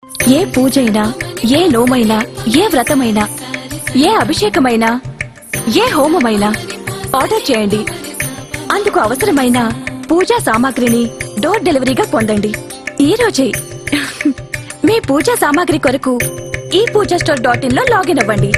ఏ పూజైనా ఏ నోమైనా ఏ వ్రతమైనా ఏ అభిషేకమైనా ఏ హోమమైనా ఆర్డర్ చేయండి అందుకు అవసరమైన పూజా సామాగ్రిని డోర్ డెలివరీగా పొందండి ఈ రోజే మీ పూజా సామాగ్రి కొరకు ఈ పూజా స్టోర్ డాట్ ఇన్ లో లాగిన్ అవ్వండి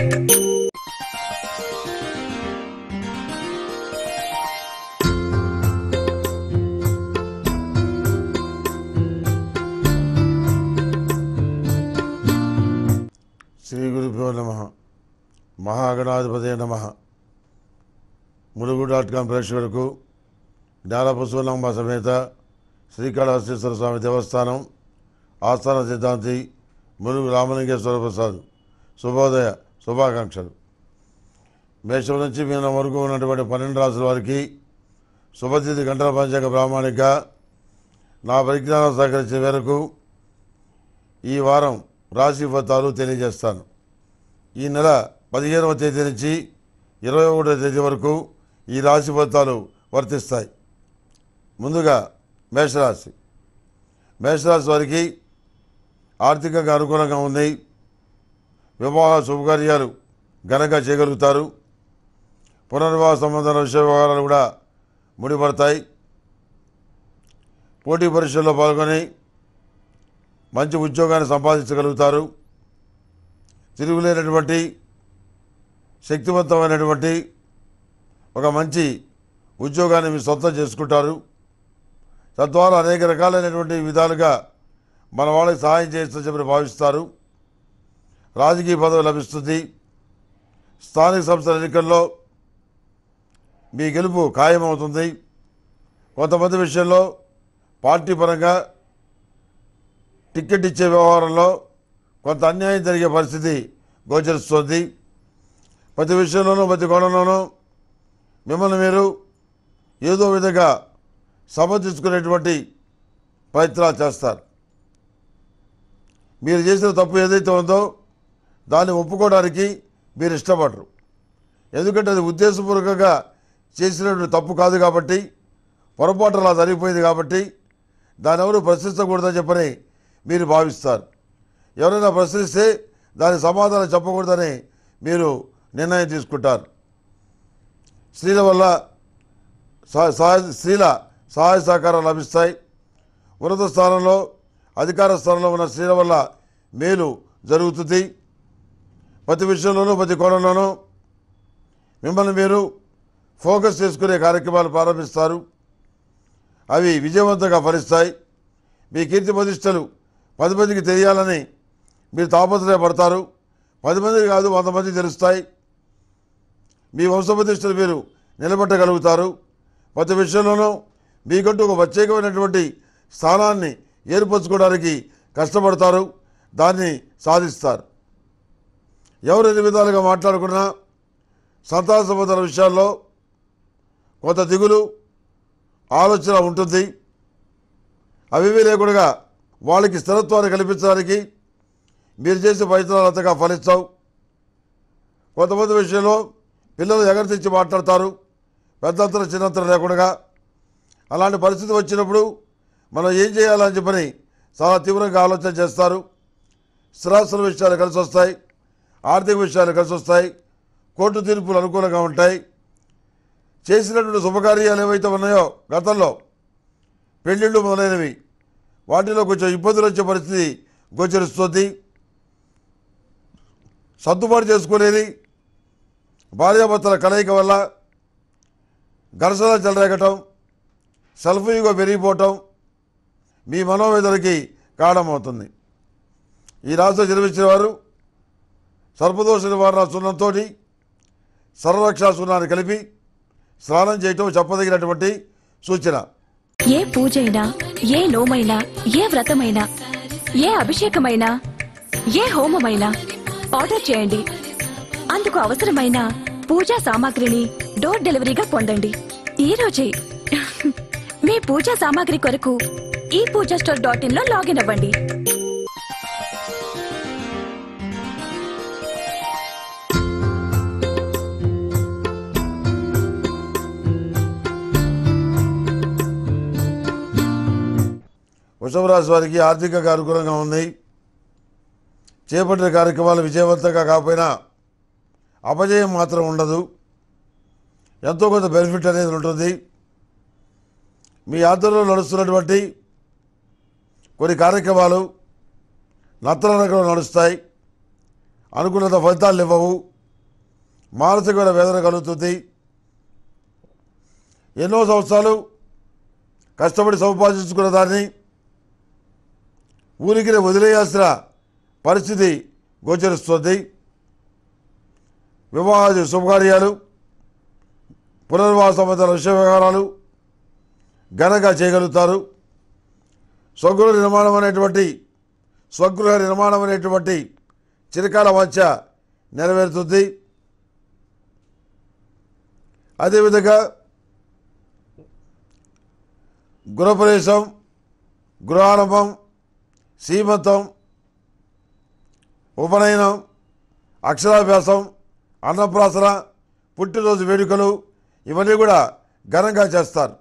శ్రీ గురుభ్యో నమ మహాగణాధిపతి నమ ములుగు డాట్ కాం ప్రేక్షకులకు జ్ఞానపశువులంబ సమేత శ్రీకాళహస్తీశ్వర స్వామి దేవస్థానం ఆస్థాన సిద్ధాంతి ములుగు రామలింగేశ్వర ప్రసాద్ శుభోదయ శుభాకాంక్షలు మేషం నుంచి మీన వరకు ఉన్నటువంటి పన్నెండు రాసుల వారికి శుభతిథి గంటల పంచాంగ ప్రామాణిక నా పరిజ్ఞానం సహకరించే మేరకు ఈ వారం రాశి ఫలితాలు తెలియజేస్తాను ఈ నెల పదిహేనవ తేదీ నుంచి ఇరవై ఒకటవ తేదీ వరకు ఈ రాశి ఫలితాలు వర్తిస్తాయి ముందుగా మేషరాశి మేషరాశి వారికి ఆర్థికంగా అనుకూలంగా ఉంది వివాహ శుభకార్యాలు ఘనంగా చేయగలుగుతారు పునర్వివాహ సంబంధాల విషయ వ్యవహారాలు కూడా ముడిపడతాయి పోటీ పరీక్షల్లో పాల్గొని మంచి ఉద్యోగాన్ని సంపాదించగలుగుతారు తిరుగులేనటువంటి శక్తివంతమైనటువంటి ఒక మంచి ఉద్యోగాన్ని మీరు సొంతం చేసుకుంటారు తద్వారా అనేక రకాలైనటువంటి విధాలుగా మన వాళ్ళకి సహాయం చేయొచ్చని చెప్పి భావిస్తారు రాజకీయ పదవి లభిస్తుంది స్థానిక సంస్థల ఎన్నికల్లో మీ గెలుపు ఖాయమవుతుంది కొంతమంది విషయంలో పార్టీ పరంగా టికెట్ ఇచ్చే వ్యవహారంలో కొంత అన్యాయం జరిగే పరిస్థితి గోచరిస్తోంది ప్రతి విషయంలోనూ ప్రతి కోణంలోనూ మిమ్మల్ని మీరు ఏదో విధంగా సమర్థించుకునేటువంటి ప్రయత్నాలు చేస్తారు మీరు చేసిన తప్పు ఏదైతే ఉందో దాన్ని ఒప్పుకోవడానికి మీరు ఇష్టపడరు ఎందుకంటే అది ఉద్దేశపూర్వకంగా చేసినటువంటి తప్పు కాదు కాబట్టి పొరపాటు అలా జరిగిపోయింది కాబట్టి దాన్ని ఎవరు ప్రశ్నించకూడదని చెప్పని మీరు భావిస్తారు ఎవరైనా ప్రశ్నిస్తే దాని సమాధానం చెప్పకూడదని మీరు నిర్ణయం తీసుకుంటారు స్త్రీల వల్ల సహ- సహాయ స్త్రీల సహాయ సహకారాలు లభిస్తాయి ఉన్నత స్థానంలో అధికార స్థానంలో ఉన్న స్త్రీల వల్ల మేలు జరుగుతుంది ప్రతి విషయంలోనూ ప్రతి కోణంలోనూ మిమ్మల్ని మీరు ఫోకస్ చేసుకునే కార్యక్రమాలు ప్రారంభిస్తారు అవి విజయవంతంగా ఫలిస్తాయి మీ కీర్తి ప్రతిష్టలు పది మందికి తెలియాలని మీరు తాపత్రయపడతారు పది మందికి కాదు వంద మందికి తెలుస్తాయి మీ వంశప్రతిష్టలు మీరు నిలబెట్టగలుగుతారు ప్రతి విషయంలోనూ మీకంటూ ఒక ప్రత్యేకమైనటువంటి స్థానాన్ని ఏర్పరచుకోవడానికి కష్టపడతారు దాన్ని సాధిస్తారు ఎవరు ఎన్ని విధాలుగా మాట్లాడుకున్నా సంతాన సంబంధాల విషయాల్లో కొంత దిగులు ఆలోచన ఉంటుంది అవివే లేకుండా వాళ్ళకి స్థిరత్వాన్ని కల్పించడానికి మీరు చేసే ప్రయత్నాలు అంతగా ఫలిస్తావు కొంతమంది విషయంలో పిల్లలు ఎగరతిచ్చి మాట్లాడతారు పెద్దంతరం చిన్నంతరం లేకుండా అలాంటి పరిస్థితి వచ్చినప్పుడు మనం ఏం చేయాలని చెప్పని చాలా తీవ్రంగా ఆలోచన చేస్తారు స్థిరాస్తుల విషయాలు కలిసి వస్తాయి ఆర్థిక విషయాలు కలిసి వస్తాయి కోర్టు తీర్పులు అనుకూలంగా ఉంటాయి చేసినటువంటి శుభకార్యాలు ఏవైతే ఉన్నాయో గతంలో పెళ్ళిళ్ళు మొదలైనవి వాటిలో కొంచెం ఇబ్బందులు వచ్చే పరిస్థితి గోచరిస్తుంది సర్దుబాటు చేసుకోలేని భార్యాభర్తల కలయిక వల్ల ఘర్షణ చెలరేగటం సెల్ఫ్ ఈగో పెరిగిపోవటం మీ మనోవేదనకి కారణమవుతుంది ఈ రాశిలో జన్మించిన వారు సర్పదోష నివారణ సున్నంతో సర్వరక్షా సున్నాన్ని కలిపి స్నానం చేయటం చెప్పదగినటువంటి సూచన ఏ పూజైనా ఏ నోమైనా ఏ వ్రతమైనా ఏ అభిషేకమైనా ఏ హోమమైనా ఆర్డర్ చేయండి అందుకు అవసరమైన పూజా సామాగ్రిని డోర్ డెలివరీగా పొందండి ఈ రోజే మీ పూజా సామాగ్రి కొరకు ఈ పూజా స్టోర్ డాట్ ఇన్ లో లాగిన్ అవ్వండి వృషభ రాశి వారికి ఆర్థికంగా అనుకూలంగా ఉంది చేపట్టిన కార్యక్రమాలు విజయవంతంగా కాకపోయినా అపజయం మాత్రం ఉండదు ఎంతో కొంత బెనిఫిట్ అనేది ఉంటుంది మీ ఆధ్వర్యంలో నడుస్తున్నటువంటి కొన్ని కార్యక్రమాలు నత్తల రకంలో నడుస్తాయి అనుకున్నంత ఫలితాలు ఇవ్వవు మానసికమైన వేదన కలుగుతుంది ఎన్నో సంవత్సరాలు కష్టపడి సంపాదించుకున్న దాన్ని ఊరికి వదిలేయాల్సిన పరిస్థితి గోచరిస్తుంది వివాహాది శుభకార్యాలు పునర్వాస సంబంధాల విషయ వ్యవహారాలు ఘనంగా చేయగలుగుతారు స్వగృహ నిర్మాణం అనేటువంటి స్వగృహ నిర్మాణం అనేటువంటి చిరకాల వాంఛ నెరవేరుతుంది అదేవిధంగా గృహప్రవేశం గృహారంభం సీమంతం ఉపనయనం అక్షరాభ్యాసం అన్నప్రాసన పుట్టినరోజు వేడుకలు ఇవన్నీ కూడా ఘనంగా చేస్తారు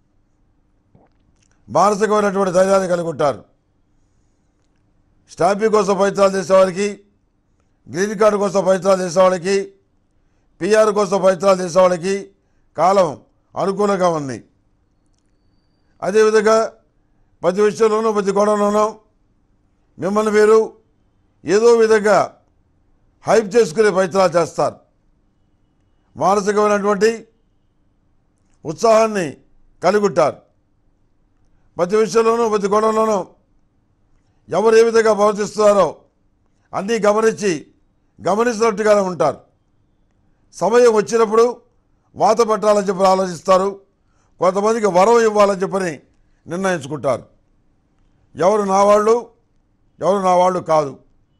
మానసికమైనటువంటి ధైర్యాన్ని కలిగి ఉంటారు స్టాంపింగ్ కోసం ప్రయత్నాలు చేసేవారికి గ్రీన్ కార్డు కోసం ప్రయత్నాలు చేసేవాళ్ళకి పిఆర్ కోసం ప్రయత్నాలు చేసేవాళ్ళకి కాలం అనుకూలంగా ఉంది అదేవిధంగా ప్రతి విషయంలోనూ ప్రతి కోణంలోనూ మిమ్మల్ని మీరు ఏదో విధంగా హైప్ చేసుకునే ప్రయత్నాలు చేస్తారు మానసికమైనటువంటి ఉత్సాహాన్ని కలిగి ఉంటారు ప్రతి విషయంలోనూ ప్రతి కోణంలోనూ ఎవరు ఏ విధంగా ప్రవర్తిస్తున్నారో అన్నీ గమనించి గమనిస్తున్నట్టుగానే ఉంటారు సమయం వచ్చినప్పుడు వాత పెట్టాలని చెప్పి ఆలోచిస్తారు కొంతమందికి వరం ఇవ్వాలని చెప్పని నిర్ణయించుకుంటారు ఎవరు నా వాళ్ళు ఎవరు నా వాళ్ళు కాదు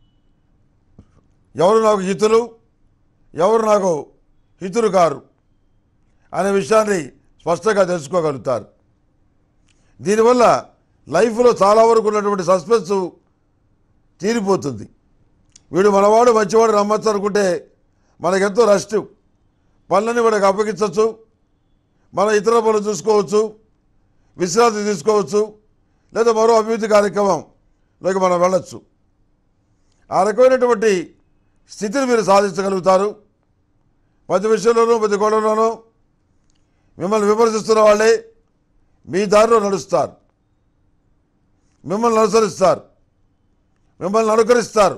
ఎవరు నాకు హితులు ఎవరు నాకు హితులు కారు అనే విషయాన్ని స్పష్టంగా తెలుసుకోగలుగుతారు దీనివల్ల లైఫ్లో చాలా వరకు ఉన్నటువంటి సస్పెన్స్ తీరిపోతుంది వీడు మనవాడు మంచివాడు నమ్మచ్చు అనుకుంటే మనకెంతో రెస్ట్ పనులని వాడికి అప్పగించవచ్చు మన ఇతర పనులు చూసుకోవచ్చు విశ్రాంతి తీసుకోవచ్చు లేదా మరో అభివృద్ధి కార్యక్రమంలోకి మనం వెళ్ళొచ్చు ఆ రకమైనటువంటి స్థితిని మీరు సాధించగలుగుతారు ప్రతి విషయంలోనూ ప్రతి కోణంలోనూ మిమ్మల్ని విమర్శిస్తున్న వాళ్ళే మీ దారిలో నడుస్తారు మిమ్మల్ని అనుసరిస్తారు మిమ్మల్ని అనుకరిస్తారు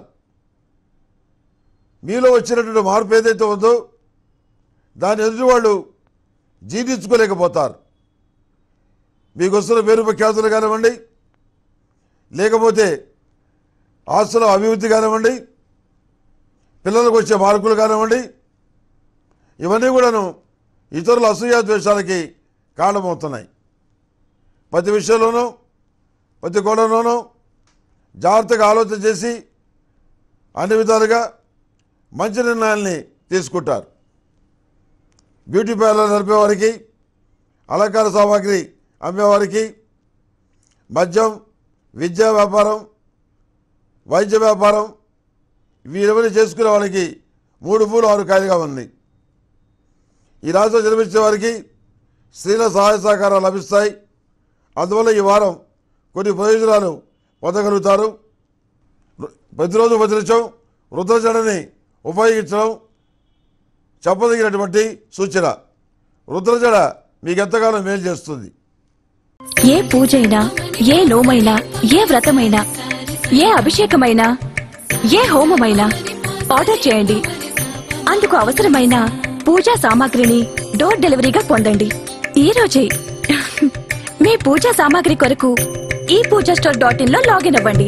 మీలో వచ్చినటువంటి మార్పు ఏదైతే ఉందో దాని ఎదుటి వాళ్ళు జీర్ణించుకోలేకపోతారు మీకు వస్తున్న పేరు ప్రఖ్యాతులు కానివ్వండి లేకపోతే ఆస్తుల అభివృద్ధి కానివ్వండి పిల్లలకు వచ్చే మార్కులు కానివ్వండి ఇవన్నీ కూడాను ఇతరుల అసూయ ద్వేషాలకి కారణమవుతున్నాయి ప్రతి విషయంలోనూ ప్రతి కోణంలోనూ జాగ్రత్తగా ఆలోచన చేసి అన్ని విధాలుగా మంచి నిర్ణయాల్ని తీసుకుంటారు బ్యూటీ పార్లర్ నడిపేవారికి అలంకార సామాగ్రి అమ్మేవారికి మద్యం విద్యా వ్యాపారం వైద్య వ్యాపారం వీరెవరి చేసుకునే వాళ్ళకి మూడు మూడు ఆరు కాయలుగా ఉంది ఈ రాశిలో జన్మించే వారికి స్త్రీల సహాయ సహకారాలు లభిస్తాయి అందువల్ల ఈ వారం కొన్ని ప్రయోజనాలు పొందగలుగుతారు ప్రతిరోజు వదిలించడం రుద్రజడని ఉపయోగించడం చెప్పదగినటువంటి సూచన రుద్రజడ మీకు ఎంతగానో మేలు చేస్తుంది ఏ పూజైనా ఏ నోమైనా ఏ వ్రతమైనా ఏ అభిషేకమైనా ఏ హోమమైనా ఆర్డర్ చేయండి అందుకు అవసరమైన పూజా సామాగ్రిని డోర్ డెలివరీగా పొందండి ఈ రోజే మీ పూజా సామాగ్రి కొరకు ఈ పూజా స్టోర్ డాట్ ఇన్ లో లాగిన్ అవ్వండి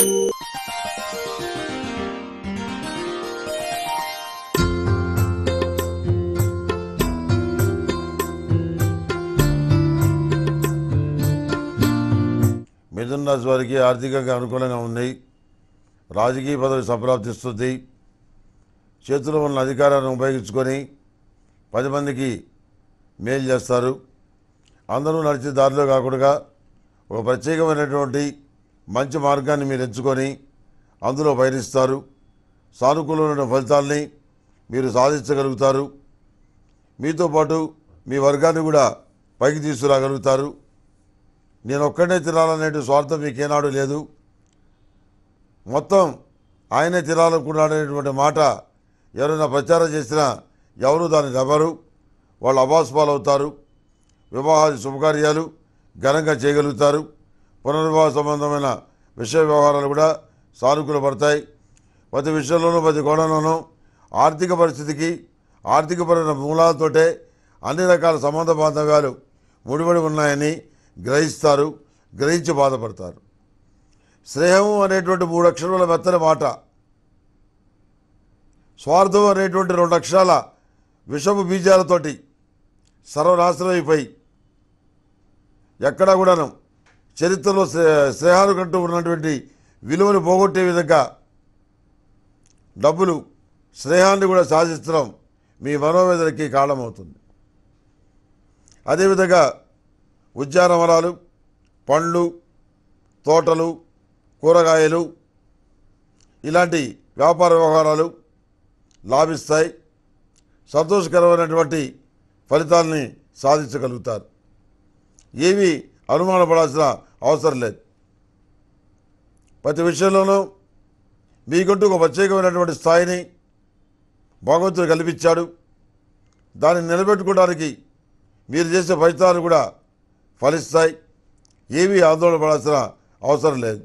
మిథున రాశి వారికి ఆర్థికంగా అనుకూలంగా ఉంది రాజకీయ పదవి సంప్రాప్తిస్తుంది చేతిలో ఉన్న అధికారాన్ని ఉపయోగించుకొని పది మందికి మేలు చేస్తారు అందరూ నడిచే దారిలో కాకుండా ఒక ప్రత్యేకమైనటువంటి మంచి మార్గాన్ని మీరు ఎంచుకొని అందులో పయనిస్తారు సానుకూలమైన ఫలితాల్ని మీరు సాధించగలుగుతారు మీతో పాటు మీ వర్గాన్ని కూడా పైకి తీసుకురాగలుగుతారు నేను ఒక్కడే తినాలనే స్వార్థం మీకేనాడు లేదు మొత్తం ఆయనే తినాలనుకున్నాడనేటువంటి మాట ఎవరైనా ప్రచారం చేసినా ఎవరు దాన్ని నవ్వరు వాళ్ళు అబాస్పాలు అవుతారు వివాహాది శుభకార్యాలు ఘనంగా చేయగలుగుతారు పునర్వివాహ సంబంధమైన విషయ వ్యవహారాలు కూడా సానుకూల పడతాయి ప్రతి విషయంలోనూ ప్రతి కోణంలోనూ ఆర్థిక పరిస్థితికి ఆర్థికపరమైన మూలాలతోటే అన్ని రకాల సంబంధ బాంధవ్యాలు ముడిపడి ఉన్నాయని గ్రహిస్తారు గ్రహించి బాధపడతారు స్నేహము అనేటువంటి మూడు అక్షరముల మెత్తని మాట స్వార్థం అనేటువంటి రెండు అక్షరాల విషపు బీజాలతోటి సర్వనాశనం అయిపోయి ఎక్కడా కూడాను చరిత్రలో శ్రే- స్నేహాలు కంటూ ఉన్నటువంటి విలువను పోగొట్టే విధంగా డబ్బులు స్నేహాన్ని కూడా సాధించడం మీ మనోవేదనకి కారణమవుతుంది అదేవిధంగా ఉద్యానవనాలు పండ్లు తోటలు కూరగాయలు ఇలాంటి వ్యాపార వ్యవహారాలు లాభిస్తాయి సంతోషకరమైనటువంటి ఫలితాలని సాధించగలుగుతారు ఏమీ అనుమానపడాల్సిన అవసరం లేదు ప్రతి విషయంలోనూ మీకంటూ ఒక ప్రత్యేకమైనటువంటి స్థాయిని భగవంతుడు కల్పించాడు దాన్ని నిలబెట్టుకోవడానికి మీరు చేసే ప్రయత్నాలు కూడా ఫలిస్తాయి ఏమీ ఆందోళన పడాల్సిన అవసరం లేదు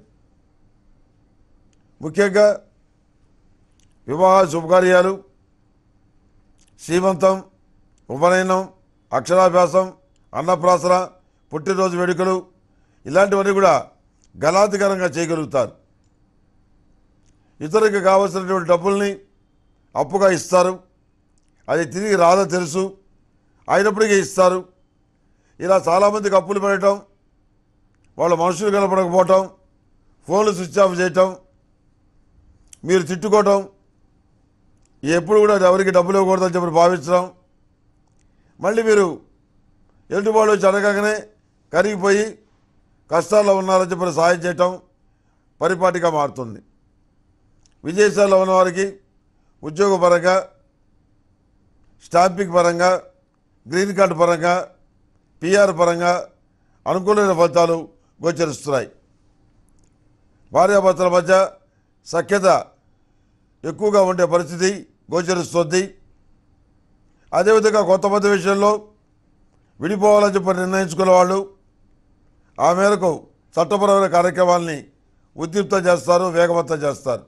ముఖ్యంగా వివాహ శుభకార్యాలు శ్రీమంతం ఉపనయనం అక్షరాభ్యాసం అన్నప్రాసన పుట్టినరోజు వేడుకలు ఇలాంటివన్నీ కూడా గలాతికరంగా చేయగలుగుతారు ఇతరులకు కావలసినటువంటి డబ్బుల్ని అప్పుగా ఇస్తారు అది తిరిగి రాదో తెలుసు అయినప్పటికీ ఇస్తారు ఇలా చాలామందికి అప్పులు పెట్టడం వాళ్ళ మనుషులు కనపడకపోవటం ఫోన్లు స్విచ్ ఆఫ్ చేయటం మీరు తిట్టుకోవటం ఎప్పుడు కూడా ఎవరికి డబ్బులు ఇవ్వకూడదని చెప్పి భావించడం మళ్ళీ మీరు ఎదుటి వాళ్ళు వచ్చి అడగగానే కరిగిపోయి కష్టాల్లో ఉన్నారని చెప్పి సాయం చేయటం పరిపాటిగా మారుతుంది విదేశాల్లో ఉన్న వారికి ఉద్యోగపరంగా స్టాంపింగ్ పరంగా గ్రీన్ కార్డు పరంగా పిఆర్ పరంగా అనుకూలమైన ఫలితాలు గోచరిస్తున్నాయి భార్యాభర్తల మధ్య సఖ్యత ఎక్కువగా ఉండే పరిస్థితి గోచరిస్తుంది అదేవిధంగా కొంతమంది విషయంలో విడిపోవాలని చెప్పి నిర్ణయించుకున్న వాళ్ళు ఆ మేరకు చట్టపరమైన కార్యక్రమాల్ని ఉద్రిక్తం చేస్తారు వేగవంతం చేస్తారు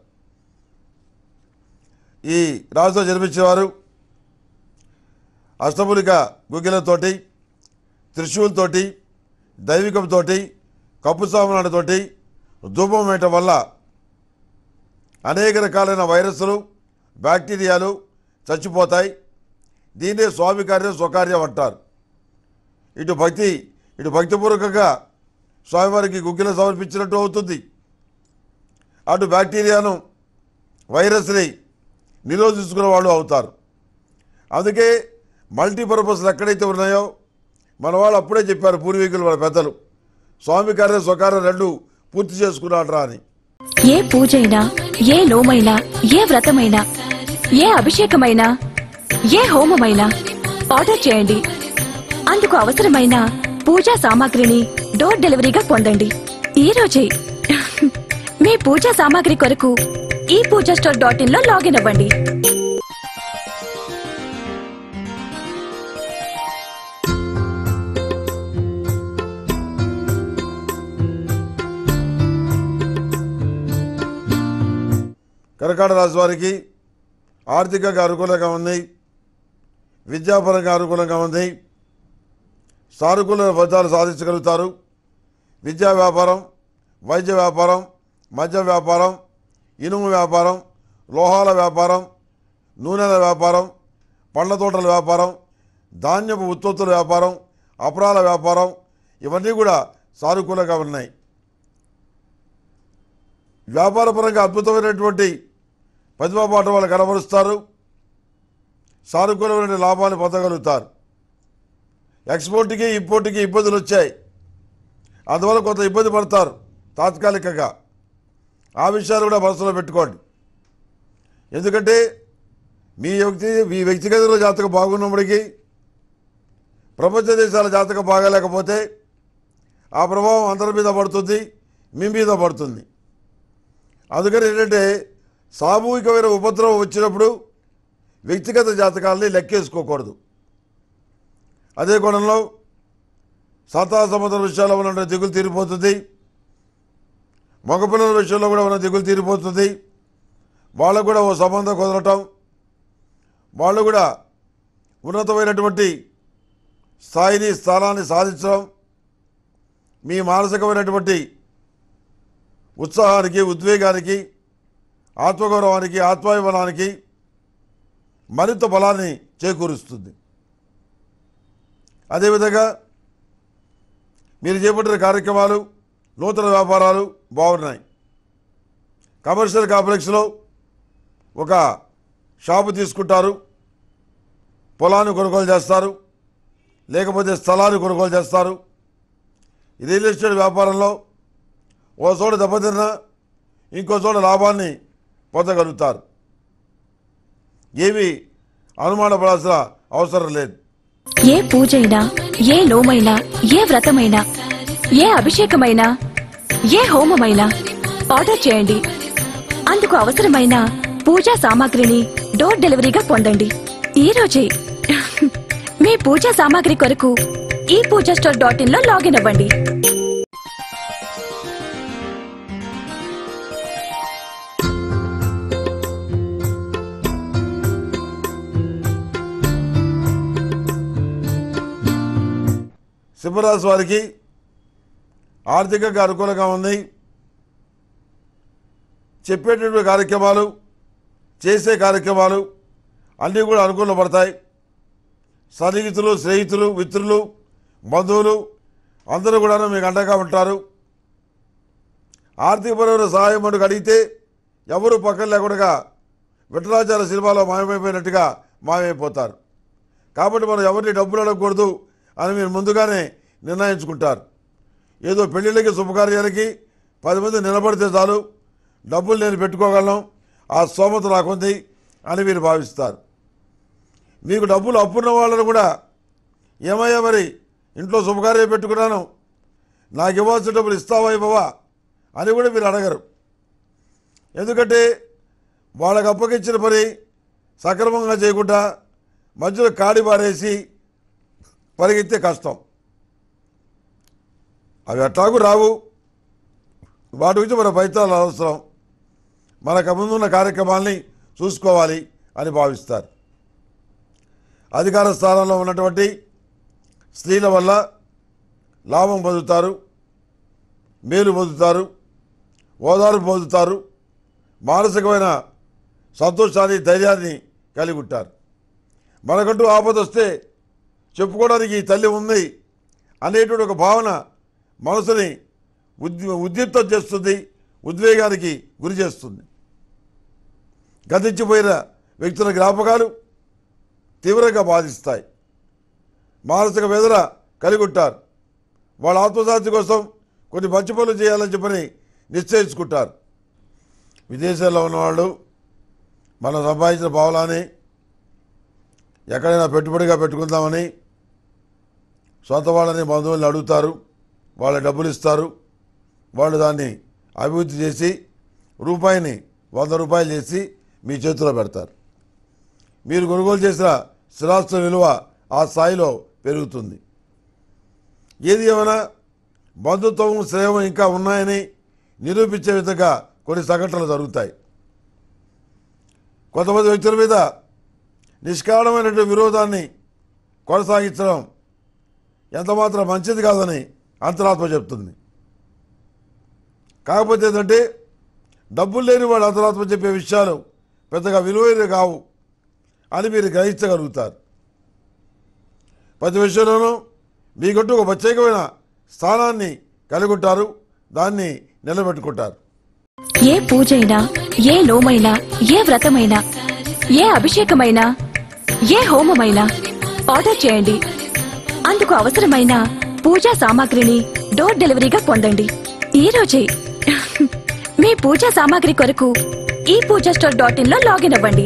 ఈ రాశిలో జన్మించిన వారు అష్టములిక గుగ్గిలతోటి త్రిశూలతోటి దైవికంతో కప్పు సామనాడుతోటి ధూపం వేయటం వల్ల అనేక రకాలైన వైరస్లు బ్యాక్టీరియాలు చచ్చిపోతాయి దీన్నే స్వామి కార్యం స్వకార్యం అంటారు ఇటు భక్తి ఇటు భక్తిపూర్వకంగా స్వామివారికి గుగ్గిల సమర్పించినట్టు అవుతుంది అటు బ్యాక్టీరియాను వైరస్ని నిరోధించుకునే వాళ్ళు అవుతారు అందుకే మల్టీపర్పస్లు ఎక్కడైతే ఉన్నాయో మన వాళ్ళు అప్పుడే చెప్పారు పూర్వీకులు మన పెద్దలు స్వామి కార్యం స్వకార్యం రెండు పూర్తి చేసుకున్నాడ్రా అని ఏ పూజైనా ఏ నోమైనా ఏ వ్రతమైనా ఏ అభిషేకమైనా ఏ హోమమైనా ఆర్డర్ చేయండి అందుకు అవసరమైన పూజా సామాగ్రిని డోర్ డెలివరీగా పొందండి ఈ రోజే మీ పూజా సామాగ్రి కొరకు ఈ పూజా స్టోర్ డాట్ ఇన్ లో లాగిన్ అవ్వండి కర్కాట రాశి వారికి ఆర్థికంగా అనుకూలంగా ఉంది విద్యాపరంగా అనుకూలంగా ఉంది సానుకూల ఫలితాలు సాధించగలుగుతారు విద్యా వ్యాపారం వైద్య వ్యాపారం మద్య వ్యాపారం ఇనుము వ్యాపారం లోహాల వ్యాపారం నూనెల వ్యాపారం పండ్ల తోటల వ్యాపారం ధాన్యపు ఉత్పత్తుల వ్యాపారం అపరాల వ్యాపారం ఇవన్నీ కూడా సానుకూలంగా ఉన్నాయి వ్యాపారపరంగా అద్భుతమైనటువంటి ప్రతిభాపాఠ వాళ్ళు కనబరుస్తారు సానుకూలమైన లాభాన్ని పొందగలుగుతారు ఎక్స్పోర్ట్కి ఇంపోర్ట్కి ఇబ్బందులు వచ్చాయి అందువల్ల కొంత ఇబ్బంది పడతారు తాత్కాలికంగా ఆ విషయాలు కూడా మనసులో పెట్టుకోండి ఎందుకంటే మీ వ్యక్తి మీ వ్యక్తిగత జాతకం బాగున్నప్పటికీ ప్రపంచ దేశాల జాతకం బాగాలేకపోతే ఆ ప్రభావం అందరి మీద పడుతుంది మీ మీద పడుతుంది అందుకని ఏంటంటే సామూహికమైన ఉపద్రవం వచ్చినప్పుడు వ్యక్తిగత జాతకాలని లెక్కేసుకోకూడదు అదే కోణంలో సతా సముద్ర విషయాల్లో ఉన్న దిగులు తీరిపోతుంది మగపిల్లల విషయంలో కూడా ఉన్న దిగులు తీరిపోతుంది వాళ్ళకు కూడా ఓ సంబంధం కుదరటం వాళ్ళు కూడా ఉన్నతమైనటువంటి స్థాయిని స్థానాన్ని సాధించడం మీ మానసికమైనటువంటి ఉత్సాహానికి ఉద్వేగానికి ఆత్మగౌరవానికి ఆత్మాభిమానానికి మరింత బలాన్ని చేకూరుస్తుంది అదేవిధంగా మీరు చేపట్టిన కార్యక్రమాలు నూతన వ్యాపారాలు బాగున్నాయి కమర్షియల్ కాంప్లెక్స్లో ఒక షాపు తీసుకుంటారు పొలాన్ని కొనుగోలు చేస్తారు లేకపోతే స్థలాన్ని కొనుగోలు చేస్తారు రియల్ ఎస్టేట్ వ్యాపారంలో ఓ చోట దెబ్బతిన్నా ఇంకో చోట లాభాన్ని పొందగలుగుతారు ఏమీ అనుమానపడాల్సిన అవసరం లేదు ఏ పూజైనా ఏ నోమైనా ఏ వ్రతమైనా ఏ అభిషేకమైనా ఏ హోమమైనా ఆర్డర్ చేయండి అందుకు అవసరమైన పూజా సామాగ్రిని డోర్ డెలివరీగా పొందండి ఈ రోజే మీ పూజా సామాగ్రి కొరకు ఈ పూజా స్టోర్ డాట్ ఇన్ లో లాగిన్ అవ్వండి సింహరాశి వారికి ఆర్థికంగా అనుకూలంగా ఉంది చెప్పేటటువంటి కార్యక్రమాలు చేసే కార్యక్రమాలు అన్నీ కూడా అనుకూల పడతాయి సన్నిహితులు స్నేహితులు మిత్రులు బంధువులు అందరూ కూడా మీకు అండగా ఉంటారు ఆర్థికపరమైన సహాయం మనకు అడిగితే ఎవరు పక్కన లేకుండా విఠలాచార సినిమాలో మాయమైపోయినట్టుగా మాయమైపోతారు కాబట్టి మనం ఎవరిని డబ్బులు అడగకూడదు అని మీరు ముందుగానే నిర్ణయించుకుంటారు ఏదో పెళ్ళిళ్ళకి శుభకార్యాలకి పది మంది నిలబడితే చాలు డబ్బులు నేను పెట్టుకోగలను ఆ స్తోమత నాకుంది అని మీరు భావిస్తారు మీకు డబ్బులు అప్పున్న వాళ్ళను కూడా ఏమయ్యా మరి ఇంట్లో శుభకార్యం పెట్టుకున్నాను నాకు ఇవ్వాల్సిన డబ్బులు ఇస్తావా ఇవ్వవా అని కూడా మీరు అడగరు ఎందుకంటే వాళ్ళకి అప్పగించిన పని సక్రమంగా చేయకుండా మధ్యలో కాడి పారేసి పరిగెత్తే కష్టం అవి అట్లాగూ రావు వాటి గురించి మన ప్రయత్నాలు అవసరం మనకు ముందున్న కార్యక్రమాల్ని చూసుకోవాలి అని భావిస్తారు అధికార స్థానంలో ఉన్నటువంటి స్త్రీల వల్ల లాభం పొందుతారు మేలు పొందుతారు ఓదారు పొందుతారు మానసికమైన సంతోషాన్ని ధైర్యాన్ని కలిగి ఉంటారు మనకంటూ ఆపద వస్తే చెప్పుకోవడానికి ఈ తల్లి ఉంది అనేటువంటి ఒక భావన మనసుని ఉద్ ఉద్రిక్తం చేస్తుంది ఉద్వేగానికి గురి చేస్తుంది గతించిపోయిన వ్యక్తుల జ్ఞాపకాలు తీవ్రంగా బాధిస్తాయి మానసిక వేదన కలిగి ఉంటారు వాళ్ళ ఆత్మశాంతి కోసం కొన్ని మంచి పనులు చేయాలని చెప్పని నిశ్చయించుకుంటారు విదేశాల్లో ఉన్నవాళ్ళు మనం సంపాదించిన పావలాన్ని ఎక్కడైనా పెట్టుబడిగా పెట్టుకుందామని సొంత వాళ్ళని బంధువుల్ని అడుగుతారు వాళ్ళ డబ్బులు ఇస్తారు వాళ్ళు దాన్ని అభివృద్ధి చేసి రూపాయిని వంద రూపాయలు చేసి మీ చేతిలో పెడతారు మీరు కొనుగోలు చేసిన స్థిరాస్తుల విలువ ఆ స్థాయిలో పెరుగుతుంది ఏది ఏమైనా బంధుత్వం శ్రేయం ఇంకా ఉన్నాయని నిరూపించే విధంగా కొన్ని సంఘటనలు జరుగుతాయి కొంతమంది వ్యక్తుల మీద నిష్కారణమైనటువంటి విరోధాన్ని కొనసాగించడం ఎంతమాత్రం మంచిది కాదని అంతరాత్మ చెప్తుంది కాకపోతే ఏంటంటే డబ్బులు లేని వాడు అంతరాత్మ చెప్పే విషయాలు పెద్దగా విలువైనవి కావు అని మీరు గ్రహించగలుగుతారు ప్రతి విషయంలోనూ మీకంటూ ఒక ప్రత్యేకమైన స్థానాన్ని కలిగి ఉంటారు దాన్ని నిలబెట్టుకుంటారు ఏ పూజైనా ఏ నోమైనా ఏ వ్రతమైనా ఏ అభిషేకమైనా ఏ హోమమైనా ఆర్డర్ చేయండి అందుకు అవసరమైన పూజా సామాగ్రిని డోర్ డెలివరీగా పొందండి ఈ రోజే మీ పూజా సామాగ్రి కొరకు ఈ పూజా స్టోర్ డాట్ ఇన్ లో లాగిన్ అవ్వండి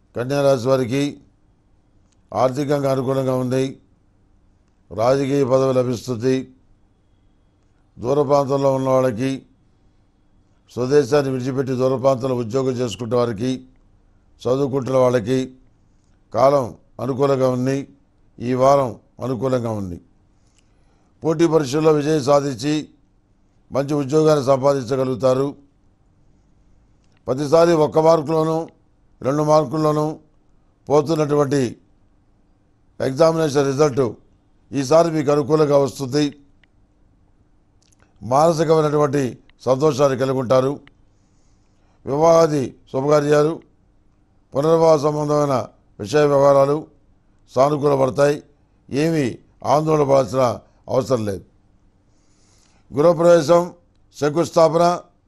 కన్యారాశి వారికి ఆర్థికంగా అనుకూలంగా ఉంది రాజకీయ పదవి లభిస్తుంది దూర ప్రాంతంలో ఉన్న వాళ్ళకి స్వదేశాన్ని విడిచిపెట్టి దూర ప్రాంతంలో ఉద్యోగం చేసుకుంటే వారికి చదువుకుంటున్న వాళ్ళకి కాలం అనుకూలంగా ఉంది ఈ వారం అనుకూలంగా ఉంది పోటీ పరీక్షల్లో విజయం సాధించి మంచి ఉద్యోగాన్ని సంపాదించగలుగుతారు ప్రతిసారి ఒక్క మార్కులోనూ రెండు మార్కుల్లోనూ పోతున్నటువంటి ఎగ్జామినేషన్ రిజల్ట్ ఈసారి మీకు అనుకూలంగా వస్తుంది మానసికమైనటువంటి సంతోషాన్ని కలిగి ఉంటారు వివాహాది శుభకార్యాలు పునర్వివాహ సంబంధమైన విషయ వ్యవహారాలు సానుకూలపడతాయి ఏమీ ఆందోళన పడాల్సిన అవసరం లేదు గృహప్రవేశం శంకుస్థాపన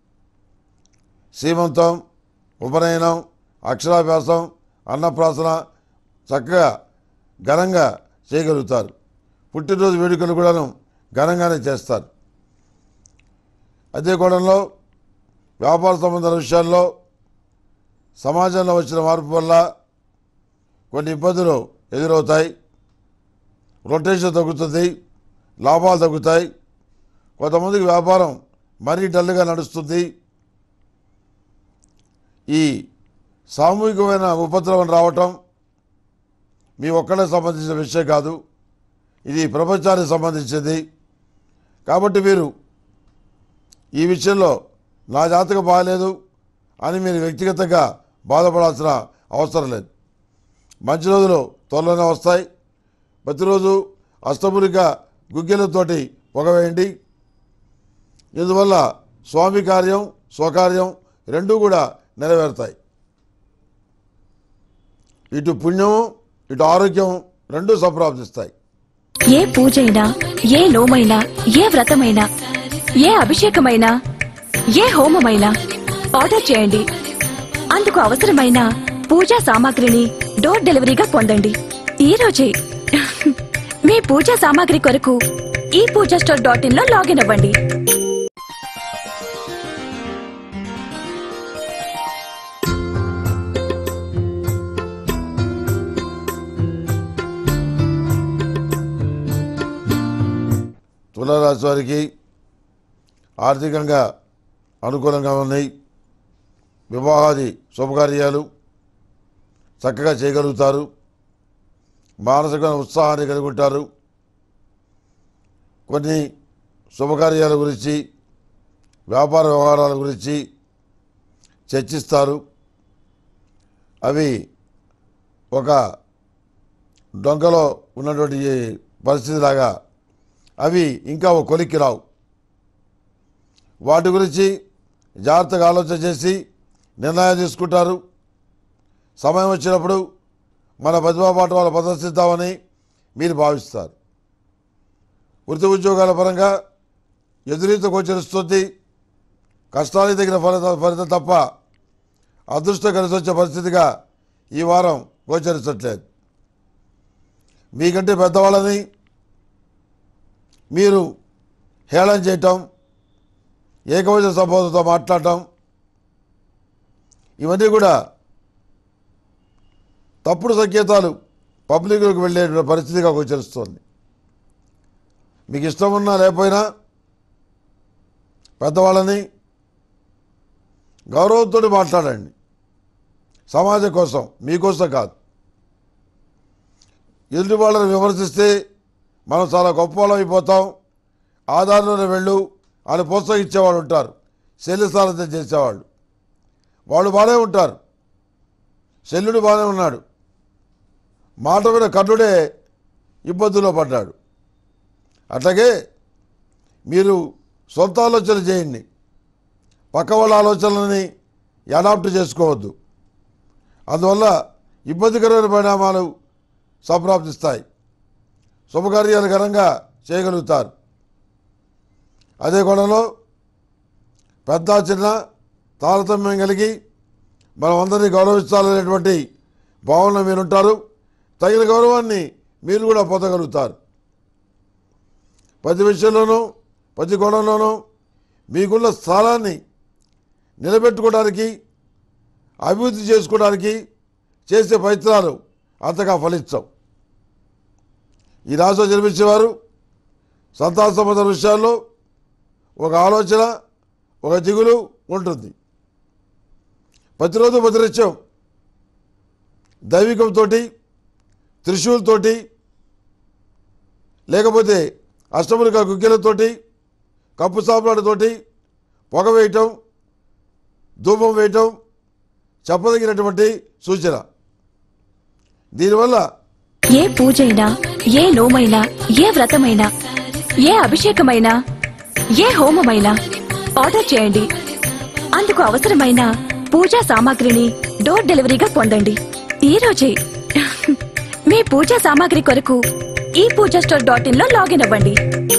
సీమంతం ఉపనయనం అక్షరాభ్యాసం అన్నప్రాసన చక్కగా ఘనంగా చేయగలుగుతారు పుట్టినరోజు వేడుకలు కూడాను ఘనంగానే చేస్తారు అదే కోణంలో వ్యాపార సంబంధాల విషయాల్లో సమాజంలో వచ్చిన మార్పు వల్ల కొన్ని ఇబ్బందులు ఎదురవుతాయి రొటేషన్ తగ్గుతుంది లాభాలు తగ్గుతాయి కొంతమందికి వ్యాపారం మరీ డల్గా నడుస్తుంది ఈ సామూహికమైన ఉపద్రవం రావటం మీ ఒక్కడే సంబంధించిన విషయం కాదు ఇది ప్రపంచానికి సంబంధించింది కాబట్టి మీరు ఈ విషయంలో నా జాతకం బాగలేదు అని మీరు వ్యక్తిగతంగా బాధపడాల్సిన అవసరం లేదు మంచి రోజులు త్వరలోనే వస్తాయి ప్రతిరోజు అష్టములిక గుగ్గిలతోటి పొగవేయండి ఇందువల్ల స్వామి కార్యం స్వకార్యం రెండూ కూడా నెరవేరుతాయి ఇటు పుణ్యము ఇటు ఆరోగ్యం రెండూ సంప్రాప్తిస్తాయి ఏ పూజైనా ఏ నోమైనా ఏ వ్రతమైనా ఏ అభిషేకమైనా ఏ హోమమైనా ఆర్డర్ చేయండి అందుకు అవసరమైన పూజా సామాగ్రిని డోర్ డెలివరీగా పొందండి ఈ రోజే మీ పూజా సామాగ్రి కొరకు ఈ పూజా స్టోర్ డాట్ ఇన్ లో లాగిన్ అవ్వండి తులారాశి వారికి ఆర్థికంగా అనుకూలంగా ఉన్నాయి వివాహాది శుభకార్యాలు చక్కగా చేయగలుగుతారు మానసికమైన ఉత్సాహాన్ని కలిగి ఉంటారు కొన్ని శుభకార్యాల గురించి వ్యాపార వ్యవహారాల గురించి చర్చిస్తారు అవి ఒక డొంకలో ఉన్నటువంటి పరిస్థితిలాగా అవి ఇంకా ఒక కొలిక్కి రావు వాటి గురించి జాగ్రత్తగా ఆలోచన చేసి నిర్ణయాలు తీసుకుంటారు సమయం వచ్చినప్పుడు మన ప్రతిభాపాటు వాళ్ళు ప్రదర్శిద్దామని మీరు భావిస్తారు వృత్తి ఉద్యోగాల పరంగా ఎదురీత గోచరిస్తుంది కష్టానికి తగిన ఫలిత ఫలితం తప్ప అదృష్టం కలిసి వచ్చే పరిస్థితిగా ఈ వారం గోచరించట్లేదు మీకంటే పెద్దవాళ్ళని మీరు హేళన చేయటం ఏకవచన సంబోధనతో మాట్లాడటం ఇవన్నీ కూడా తప్పుడు సంకేతాలు పబ్లిక్లోకి వెళ్ళే పరిస్థితిగా గోచరిస్తోంది మీకు ఇష్టం ఉన్నా లేకపోయినా పెద్దవాళ్ళని గౌరవంతో మాట్లాడండి సమాజం కోసం మీకోసం కాదు ఎదుటి వాళ్ళని విమర్శిస్తే మనం చాలా గొప్ప వాళ్ళం అయిపోతాం ఆధారంలోనే వెళ్ళు అని ప్రోత్సహించేవాళ్ళు ఉంటారు శల్యసారథ్యం చేసేవాళ్ళు వాళ్ళు బాగానే ఉంటారు శల్యుడు బాగానే ఉన్నాడు మాట మీద కర్ణుడే ఇబ్బందుల్లో పడ్డాడు అట్లాగే మీరు సొంత ఆలోచన చేయండి పక్క వాళ్ళ ఆలోచనలని అడాప్ట్ చేసుకోవద్దు అందువల్ల ఇబ్బందికరమైన పరిణామాలు సంప్రాప్తిస్తాయి శుభకార్యాలు ఘనంగా చేయగలుగుతారు అదే కోణంలో పెద్ద చిన్న తారతమ్యం కలిగి మనం అందరినీ గౌరవించాలనేటువంటి భావన మీరుంటారు తగిన గౌరవాన్ని మీరు కూడా పొందగలుగుతారు ప్రతి విషయంలోనూ ప్రతి కోణంలోనూ మీకున్న స్థానాన్ని నిలబెట్టుకోవడానికి అభివృద్ధి చేసుకోవడానికి చేసే ప్రయత్నాలు అంతగా ఫలించవు ఈ రాశిలో జన్మించేవారు సంతాన సంబంధ విషయాల్లో ఒక ఆలోచన ఒక దిగులు ఉంటుంది ప్రతిరోజు ప్రతినిత్యం దైవికంతో త్రిశూలతోటి లేకపోతే అష్టములిక గుగ్గిలతోటి కప్పు సాంబ్రాడుతోటి పొగ వేయటం ధూపం వేయటం చెప్పదగినటువంటి సూచన దీనివల్ల ఏ పూజైనా ఏ నోమైనా ఏ వ్రతమైనా ఏ అభిషేకమైనా ఏ హోమమైనా ఆర్డర్ చేయండి అందుకు అవసరమైన పూజా సామాగ్రిని డోర్ డెలివరీగా పొందండి ఈ రోజే మీ పూజా సామాగ్రి కొరకు ఈ పూజా స్టోర్ డాట్ ఇన్ లో లాగిన్ అవ్వండి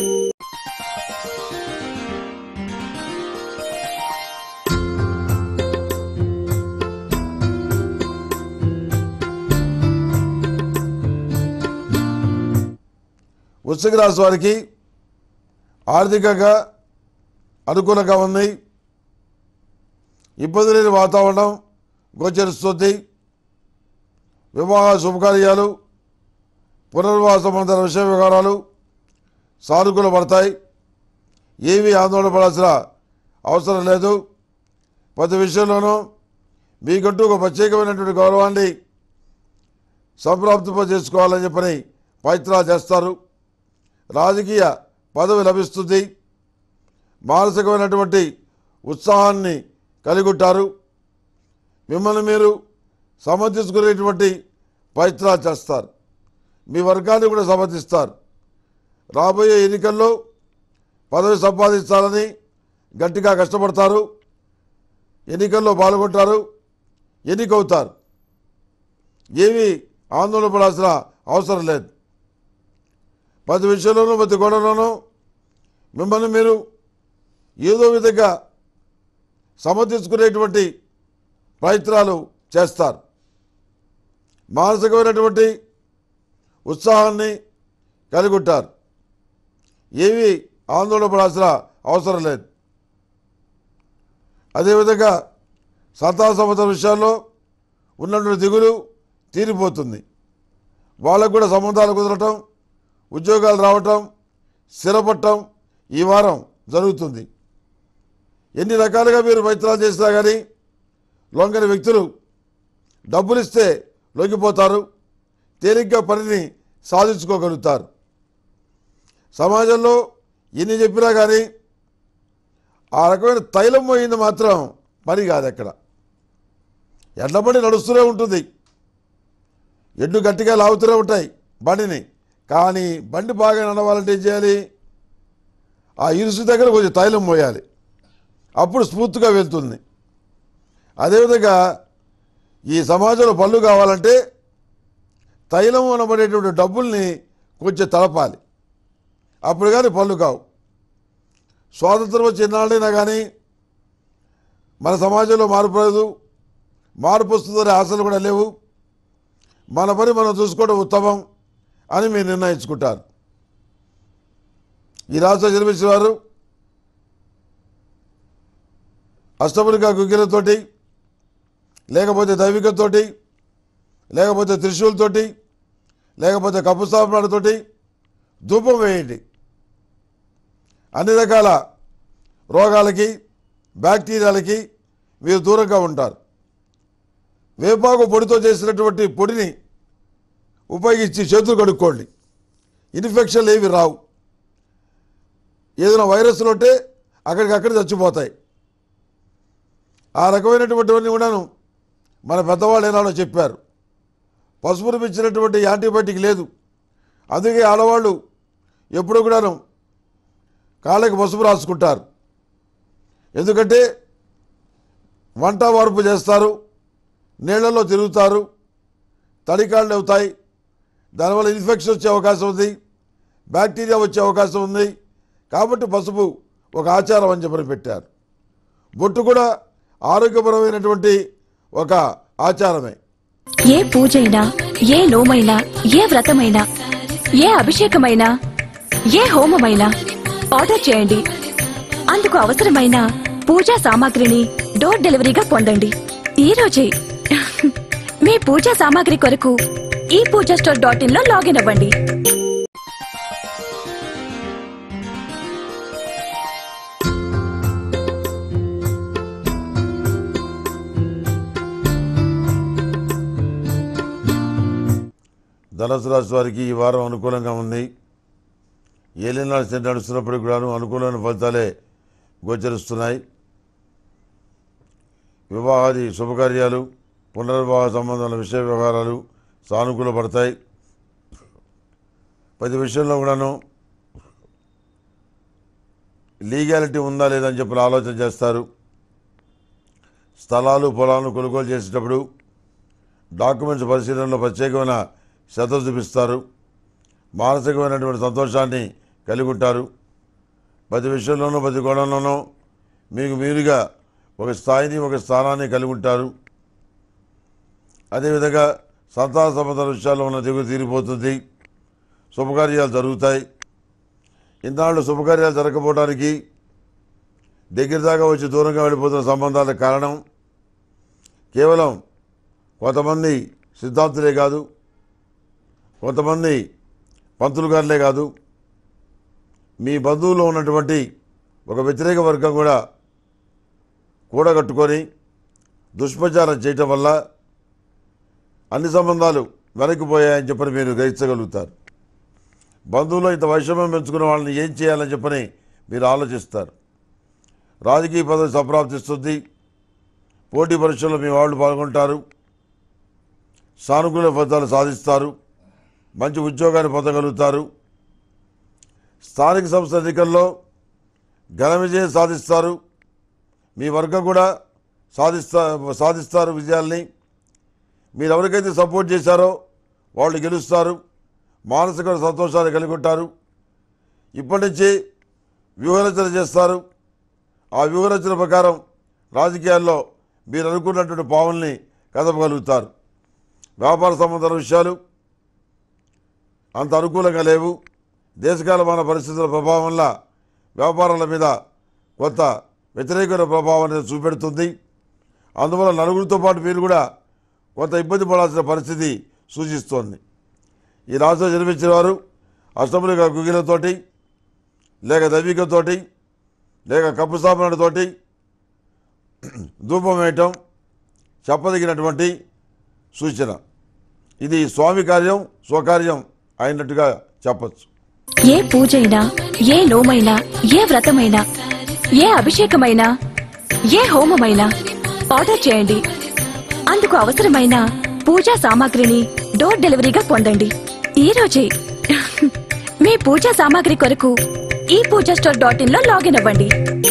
వృశ్చిక రాశి వారికి ఆర్థికంగా అనుకూలంగా ఉంది ఇబ్బంది లేని వాతావరణం గోచరిస్తుంది వివాహ శుభకార్యాలు పునర్వాస సంబంధ విషయ వ్యవహారాలు సానుకూల పడతాయి ఏమీ ఆందోళన పడాల్సిన అవసరం లేదు ప్రతి విషయంలోనూ మీకంటూ ఒక ప్రత్యేకమైనటువంటి గౌరవాన్ని సంప్రాప్తింప చేసుకోవాలని చెప్పని ప్రయత్నాలు చేస్తారు రాజకీయ పదవి లభిస్తుంది మానసికమైనటువంటి ఉత్సాహాన్ని కలిగి ఉంటారు మిమ్మల్ని మీరు సమర్థించుకునేటువంటి ప్రయత్నాలు చేస్తారు మీ వర్గాన్ని కూడా సమర్థిస్తారు రాబోయే ఎన్నికల్లో పదవి సంపాదించాలని గట్టిగా కష్టపడతారు ఎన్నికల్లో పాల్గొంటారు ఎన్నికవుతారు ఏమీ ఆందోళన పడాల్సిన అవసరం లేదు ప్రతి విషయంలోనూ ప్రతి గొడవలోనూ మిమ్మల్ని మీరు ఏదో విధంగా సమర్థించుకునేటువంటి ప్రయత్నాలు చేస్తారు మానసికమైనటువంటి ఉత్సాహాన్ని కలిగి ఉంటారు ఏమీ ఆందోళన పడాల్సిన అవసరం లేదు అదేవిధంగా సంతాన సంబంధ విషయాల్లో ఉన్నటువంటి దిగులు తీరిపోతుంది వాళ్ళకు కూడా సంబంధాలు కుదరటం ఉద్యోగాలు రావటం స్థిరపడటం ఈ వారం జరుగుతుంది ఎన్ని రకాలుగా మీరు ప్రయత్నాలు చేసినా కానీ లొంగని వ్యక్తులు డబ్బులు ఇస్తే లొంగిపోతారు తేలిగ్గా పనిని సాధించుకోగలుగుతారు సమాజంలో ఎన్ని చెప్పినా కానీ ఆ రకమైన తైలం పోయింది మాత్రం పని కాదు ఎక్కడ ఎండబడి నడుస్తూనే ఉంటుంది ఎడ్డు గట్టిగా లాగుతూనే ఉంటాయి బండిని కానీ బండి బాగా నడవాలంటే ఏం చేయాలి ఆ ఇరుసు దగ్గర కొంచెం తైలం పోయాలి అప్పుడు స్మూత్గా వెళ్తుంది అదేవిధంగా ఈ సమాజంలో పళ్ళు కావాలంటే తైలం అనబడేటువంటి డబ్బుల్ని కొంచెం తలపాలి అప్పుడు కానీ పళ్ళు కావు స్వాతంత్రం వచ్చి ఎన్నాళ్ళైనా కానీ మన సమాజంలో మార్పు లేదు మార్పు వస్తుందనే ఆశలు కూడా లేవు మన పని మనం చూసుకోవడం ఉత్తమం అని మీరు నిర్ణయించుకుంటారు ఈ రాష్ట్ర జన్మించిన వారు అష్టమునిగా గుగ్గిలతోటి లేకపోతే దైవికంతోటి లేకపోతే త్రిశూలతోటి లేకపోతే కప్పు సాంబ్రాడుతోటి ధూపం వేయండి అన్ని రకాల రోగాలకి బ్యాక్టీరియాలకి మీరు దూరంగా ఉంటారు వేపాకు పొడితో చేసినటువంటి పొడిని ఉపయోగించి చేతులు కడుక్కోండి ఇన్ఫెక్షన్లు ఏవి రావు ఏదైనా వైరస్లు ఉంటే అక్కడికక్కడ చచ్చిపోతాయి ఆ రకమైనటువంటివన్నీ కూడాను మన పెద్దవాళ్ళు ఏనాడో చెప్పారు పసుపును పెంచినటువంటి యాంటీబయాటిక్ లేదు అందుకే ఆడవాళ్ళు ఎప్పుడు కూడాను కాళ్ళకి పసుపు రాసుకుంటారు ఎందుకంటే వంట వార్పు చేస్తారు నీళ్లలో తిరుగుతారు తడికాళ్ళు అవుతాయి దానివల్ల ఇన్ఫెక్షన్ వచ్చే అవకాశం ఉంది బ్యాక్టీరియా వచ్చే అవకాశం ఉంది కాబట్టి పసుపు ఒక ఆచారం అని చెప్పని పెట్టారు బొట్టు కూడా ఆరోగ్యపరమైనటువంటి ఒక ఆచారమే ఏ పూజైనా ఏ నోమైనా ఏ వ్రతమైనా ఏ అభిషేకమైనా ఏ హోమమైనా ఆర్డర్ చేయండి అందుకు అవసరమైన పూజా సామాగ్రిని డోర్ డెలివరీగా పొందండి ఈ రోజే మీ పూజా సామాగ్రి కొరకు ఈ పూజా స్టోర్ డాట్ ఇన్ లో లాగిన్ అవ్వండి ధనుసు రాశి వారికి ఈ వారం అనుకూలంగా ఉంది ఏలినాడు శని నడుస్తున్నప్పటికి కూడాను అనుకూలమైన ఫలితాలే గోచరిస్తున్నాయి వివాహాది శుభకార్యాలు పునర్వివాహ సంబంధాల విషయ వ్యవహారాలు సానుకూల పడతాయి ప్రతి విషయంలో కూడాను లీగాలిటీ ఉందా లేదని చెప్పి ఆలోచన చేస్తారు స్థలాలు పొలాలను కొనుగోలు చేసేటప్పుడు డాక్యుమెంట్స్ పరిశీలనలో ప్రత్యేకమైన శ్రద్ధ చూపిస్తారు మానసికమైనటువంటి సంతోషాన్ని కలిగి ఉంటారు ప్రతి విషయంలోనూ ప్రతి కోణంలోనూ మీకు మీరుగా ఒక స్థాయిని ఒక స్థానాన్ని కలిగి ఉంటారు అదేవిధంగా సంతాన సంబంధాల విషయాల్లో ఉన్న దిగులు తీరిపోతుంది శుభకార్యాలు జరుగుతాయి ఇన్నాళ్ళు శుభకార్యాలు జరగకపోవడానికి దగ్గర దాకా వచ్చి దూరంగా వెళ్ళిపోతున్న సంబంధాలకు కారణం కేవలం కొంతమంది సిద్ధాంతులే కాదు కొంతమంది పంతులు గారులే కాదు మీ బంధువులో ఉన్నటువంటి ఒక వ్యతిరేక వర్గం కూడా కూడగట్టుకొని దుష్ప్రచారం చేయటం వల్ల అన్ని సంబంధాలు వెనక్కిపోయాయని చెప్పని మీరు గ్రహించగలుగుతారు బంధువులో ఇంత వైషమ్యం పెంచుకున్న వాళ్ళని ఏం చేయాలని చెప్పని మీరు ఆలోచిస్తారు రాజకీయ పదవి సంప్రాప్తిస్తుంది పోటీ పరీక్షల్లో మీ వాళ్ళు పాల్గొంటారు సానుకూల ఫలితాలు సాధిస్తారు మంచి ఉద్యోగాన్ని పొందగలుగుతారు స్థానిక సంస్థ ఎన్నికల్లో ఘన విజయం సాధిస్తారు మీ వర్గం కూడా సాధిస్తా సాధిస్తారు విజయాల్ని మీరు ఎవరికైతే సపోర్ట్ చేశారో వాళ్ళు గెలుస్తారు మానసిక సంతోషాన్ని కలిగి ఉంటారు ఇప్పటి నుంచి వ్యూహరచన చేస్తారు ఆ వ్యూహరచన ప్రకారం రాజకీయాల్లో మీరు అనుకున్నటువంటి పావుల్ని కదపగలుగుతారు వ్యాపార సంబంధాల విషయాలు అంత అనుకూలంగా లేవు దేశకాలమాన పరిస్థితుల ప్రభావం వల్ల వ్యాపారాల మీద కొంత వ్యతిరేకమైన ప్రభావం అనేది చూపెడుతుంది అందువల్ల నలుగురితో పాటు మీరు కూడా కొంత ఇబ్బంది పడాల్సిన పరిస్థితి సూచిస్తోంది ఈ రాష్ట్రం జన్మించిన వారు అష్టములుగా గుగిలతోటి లేక దైవికంతోటి లేక కప్పు స్థాపనతోటి ధూపం వేయటం చెప్పదగినటువంటి సూచన ఇది స్వామి కార్యం స్వకార్యం అయినట్టుగా చెప్పచ్చు ఏ పూజైనా ఏ నోమైనా ఏ వ్రతమైనా ఏ అభిషేకమైనా ఏ హోమమైనా ఆర్డర్ చేయండి అందుకు అవసరమైన పూజా సామాగ్రిని డోర్ డెలివరీగా పొందండి ఈ రోజే మీ పూజా సామాగ్రి కొరకు ఈ పూజా స్టోర్ డాట్ ఇన్ లో లాగిన్ అవ్వండి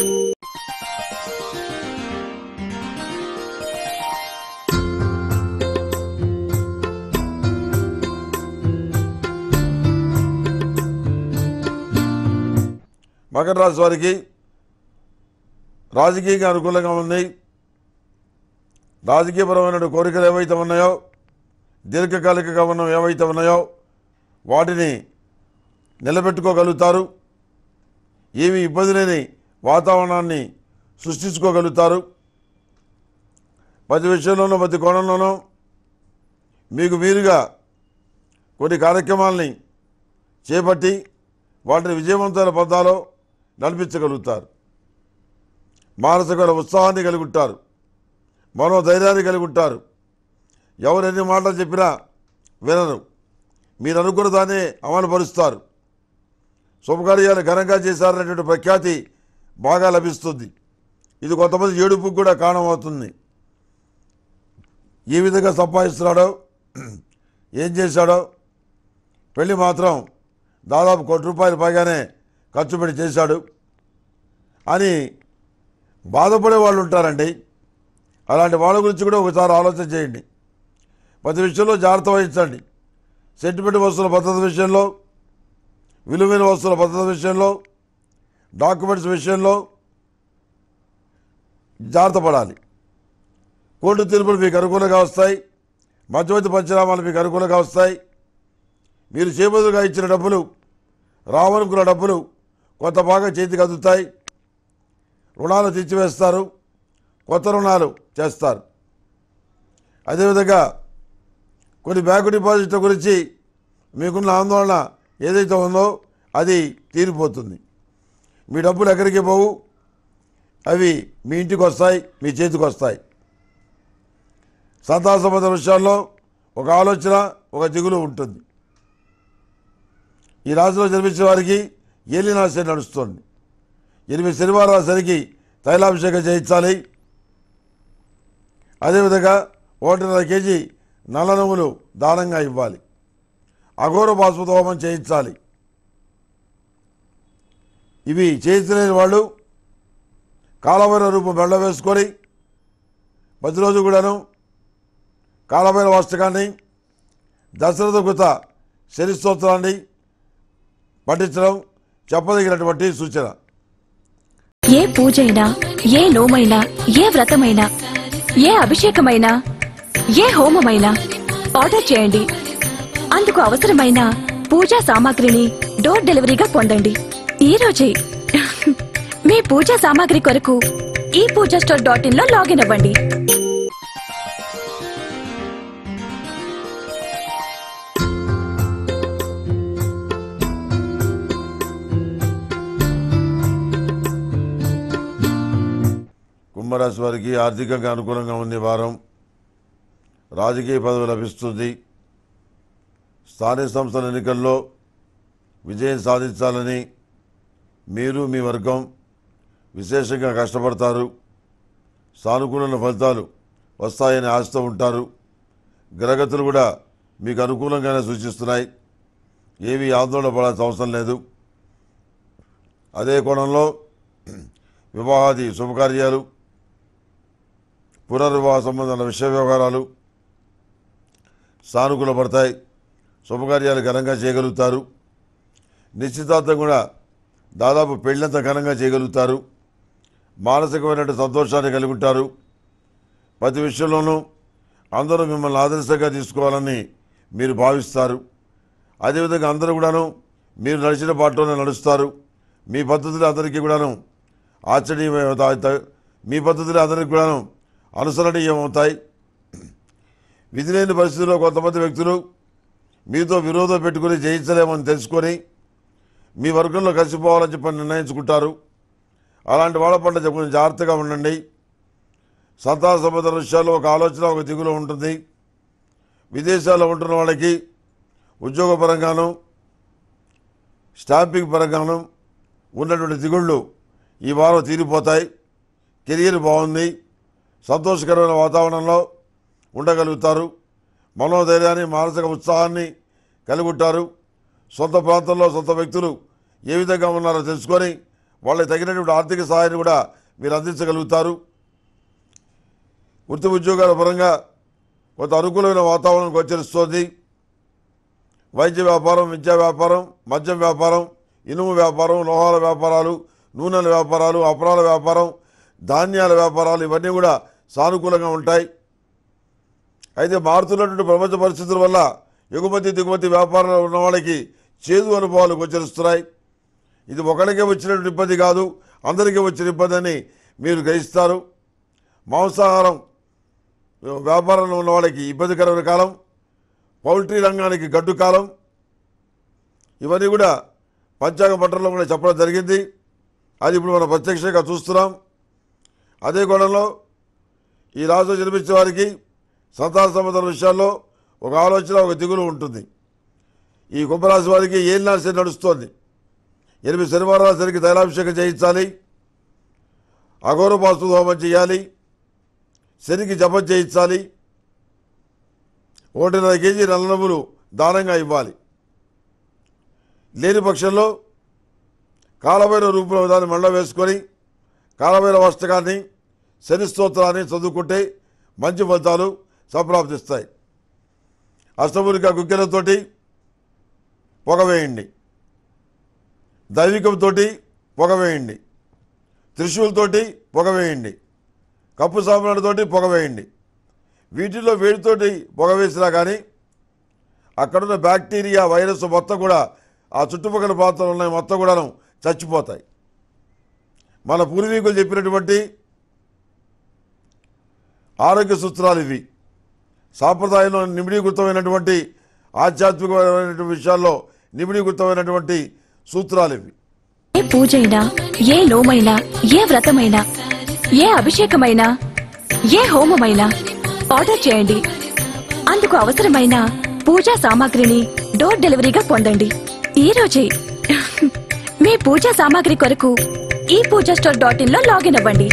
మకర రాశి వారికి రాజకీయంగా అనుకూలంగా ఉంది రాజకీయపరమైన కోరికలు ఏవైతే ఉన్నాయో దీర్ఘకాలికంగా ఉన్న ఏవైతే ఉన్నాయో వాటిని నిలబెట్టుకోగలుగుతారు ఏమి ఇబ్బంది లేని వాతావరణాన్ని సృష్టించుకోగలుగుతారు ప్రతి విషయంలోనూ ప్రతి కోణంలోనూ మీకు మీరుగా కొన్ని కార్యక్రమాల్ని చేపట్టి వాటిని విజయవంతమైన పదాలో నడిపించగలుగుతారు మానసిక ఉత్సాహాన్ని కలిగి ఉంటారు మనోధైర్యాన్ని కలిగి ఉంటారు ఎవరు ఎన్ని మాటలు చెప్పినా వినరు మీరు అనుకున్న దాన్ని అమలుపరుస్తారు శుభకార్యాలు ఘనంగా చేశారనేటువంటి ప్రఖ్యాతి బాగా లభిస్తుంది ఇది కొంతమంది ఏడుపుకు కూడా కారణమవుతుంది ఏ విధంగా సంపాదిస్తున్నాడో ఏం చేశాడో పెళ్ళి మాత్రం దాదాపు కోటి రూపాయలు పైగానే ఖర్చు పెట్టి చేశాడు అని బాధపడే వాళ్ళు ఉంటారండి అలాంటి వాళ్ళ గురించి కూడా ఒకసారి ఆలోచన చేయండి ప్రతి విషయంలో జాగ్రత్త వహించండి సెంటిమెంట్ వస్తువుల భద్రత విషయంలో విలువైన వస్తువుల భద్రత విషయంలో డాక్యుమెంట్స్ విషయంలో జాగ్రత్త పడాలి కోర్టు తీర్పులు మీకు అనుకూలంగా వస్తాయి మధ్యవర్తి పంచనామాలు మీకు అనుకూలంగా వస్తాయి మీరు చేబదులుగా ఇచ్చిన డబ్బులు రావనుకున్న డబ్బులు కొంత బాగా చేతికి అందుతాయి రుణాలు తెచ్చివేస్తారు కొత్త రుణాలు చేస్తారు అదేవిధంగా కొన్ని బ్యాంకు డిపాజిట్ల గురించి మీకున్న ఆందోళన ఏదైతే ఉందో అది తీరిపోతుంది మీ డబ్బులు ఎక్కడికి పోవు అవి మీ ఇంటికి వస్తాయి మీ చేతికి వస్తాయి సంతాన సంబంధ విషయాల్లో ఒక ఆలోచన ఒక దిగులు ఉంటుంది ఈ రాశిలో జన్మించిన వారికి ఏలినాశ నడుస్తుంది ఎనిమిది శనివారాల సరికి తైలాభిషేకం చేయించాలి అదేవిధంగా ఒకటిన్నర కేజీ నల్ల నువ్వులు దానంగా ఇవ్వాలి అఘోర బాస్మత హోమం చేయించాలి ఇవి చేయించలేని వాళ్ళు కాలభైర రూపం మెళ్ళ వేసుకొని ప్రతిరోజు కూడాను కాలభైర వాస్తకాన్ని దశరథ కృత శని స్తోత్రాన్ని పఠించడం చెప్పదగినటువంటి సూచన ఏ పూజైనా ఏ నోమైనా ఏ వ్రతమైనా ఏ అభిషేకమైనా ఏ హోమమైనా ఆర్డర్ చేయండి అందుకు అవసరమైన పూజా సామాగ్రిని డోర్ డెలివరీగా పొందండి ఈ రోజే మీ పూజా సామాగ్రి కొరకు ఈ పూజా స్టోర్ డాట్ ఇన్ లో లాగిన్ అవ్వండి కుంభరాశి వారికి ఆర్థికంగా అనుకూలంగా ఉంది ఈ వారం రాజకీయ పదవి లభిస్తుంది స్థానిక సంస్థల ఎన్నికల్లో విజయం సాధించాలని మీరు మీ వర్గం విశేషంగా కష్టపడతారు సానుకూలమైన ఫలితాలు వస్తాయని ఆశతో ఉంటారు గ్రహగతులు కూడా మీకు అనుకూలంగానే సూచిస్తున్నాయి ఏమీ ఆందోళన పడాల్సిన అవసరం లేదు అదే కోణంలో వివాహాది శుభకార్యాలు పునర్వివాహ సంబంధమైన విషయ వ్యవహారాలు సానుకూల పడతాయి శుభకార్యాలు ఘనంగా చేయగలుగుతారు నిశ్చితార్థం కూడా దాదాపు పెళ్ళంత ఘనంగా చేయగలుగుతారు మానసికమైనటువంటి సంతోషాన్ని కలిగి ఉంటారు ప్రతి విషయంలోనూ అందరూ మిమ్మల్ని ఆదర్శంగా తీసుకోవాలని మీరు భావిస్తారు అదేవిధంగా అందరూ కూడాను మీరు నడిచిన బాటలోనే నడుస్తారు మీ పద్ధతులు అందరికీ కూడాను ఆశ్చర్యమవుతాయి మీ పద్ధతులు అందరికీ కూడాను అనుసరణీయమవుతాయి విధి లేని పరిస్థితుల్లో కొంతమంది వ్యక్తులు మీతో విరోధం పెట్టుకుని జయించలేమని తెలుసుకొని మీ వర్గంలో కలిసిపోవాలని చెప్పి నిర్ణయించుకుంటారు అలాంటి వాళ్ళ పట్ల కొంచెం జాగ్రత్తగా ఉండండి సంతాన సంబంధ విషయాల్లో ఒక ఆలోచన ఒక దిగులు ఉంటుంది విదేశాల్లో ఉంటున్న వాళ్ళకి ఉద్యోగపరంగాను స్టాంపింగ్ పరంగాను ఉన్నటువంటి దిగుళ్ళు ఈ వారం తీరిపోతాయి కెరియర్ బాగుంది సంతోషకరమైన వాతావరణంలో ఉండగలుగుతారు మనోధైర్యాన్ని మానసిక ఉత్సాహాన్ని కలిగి ఉంటారు సొంత ప్రాంతంలో సొంత వ్యక్తులు ఏ విధంగా ఉన్నారో తెలుసుకొని వాళ్ళకి తగినటువంటి ఆర్థిక సహాయాన్ని కూడా మీరు అందించగలుగుతారు వృత్తి ఉద్యోగాల పరంగా కొంత అనుకూలమైన వాతావరణం గోచరిస్తోంది వైద్య వ్యాపారం విద్యా వ్యాపారం మద్యం వ్యాపారం ఇనుము వ్యాపారం లోహాల వ్యాపారాలు నూనెల వ్యాపారాలు అపరాల వ్యాపారం ధాన్యాల వ్యాపారాలు ఇవన్నీ కూడా సానుకూలంగా ఉంటాయి అయితే మారుతున్నటువంటి ప్రపంచ పరిస్థితుల వల్ల ఎగుమతి దిగుమతి వ్యాపారంలో ఉన్న వాళ్ళకి చేదు అనుభవాలు గోచరిస్తున్నాయి ఇది ఒకరికే వచ్చినటువంటి ఇబ్బంది కాదు అందరికీ వచ్చిన ఇబ్బంది అని మీరు గ్రహిస్తారు మాంసాహారం వ్యాపారంలో ఉన్న వాళ్ళకి ఇబ్బందికరమైన కాలం పౌల్ట్రీ రంగానికి గడ్డు కాలం ఇవన్నీ కూడా పంచాంగ పట్టణంలో కూడా చెప్పడం జరిగింది అది ఇప్పుడు మనం ప్రత్యక్షంగా చూస్తున్నాం అదే కోణంలో ఈ రాజు జన్మించే వారికి సంతాన సంబంధం విషయాల్లో ఒక ఆలోచన ఒక దిగులు ఉంటుంది ఈ కుంభరాశి వారికి ఏలినాశ నడుస్తోంది ఎనిమిది శనివారాల సరికి తైలాభిషేకం చేయించాలి అఘోర పాస్తు హోమం చేయాలి శనికి జపం చేయించాలి ఒకటిన్నర కేజీ నల్ల నువ్వులు దానంగా ఇవ్వాలి లేని పక్షంలో కాలభైర రూపంలో దాన్ని మండ వేసుకొని కాలభైర అష్టకాన్ని శని స్తోత్రాన్ని చదువుకుంటే మంచి ఫలితాలు సంప్రాప్తిస్తాయి అష్టమురిక గుగ్గిలతోటి పొగ వేయండి దైవికంతో పొగ వేయండి త్రిశూలతోటి పొగ వేయండి కప్పు సాంబ్రాణితోటి పొగ వేయండి వీటిల్లో వేడితోటి పొగ వేసినా కానీ అక్కడున్న బ్యాక్టీరియా వైరస్ మొత్తం కూడా ఆ చుట్టుపక్కల ప్రాంతాలు ఉన్నాయి మొత్తం కూడాను చచ్చిపోతాయి మన పూర్వీకులు చెప్పినటువంటి ఆరోగ్య సూత్రాలు ఇవి సాంప్రదాయంలో నిమిడీకృతమైనటువంటి ఆధ్యాత్మికమైనటువంటి విషయాల్లో నిమిడీకృతమైనటువంటి సూత్రాలు ఇవి ఏ పూజైనా ఏ నోమైనా ఏ వ్రతమైనా ఏ అభిషేకమైనా ఏ హోమమైనా ఆర్డర్ చేయండి అందుకు అవసరమైన పూజా సామాగ్రిని డోర్ డెలివరీగా పొందండి ఈ రోజే మీ పూజా సామాగ్రి కొరకు ఈ పూజా స్టోర్ డాట్ ఇన్ లో లాగిన్ అవ్వండి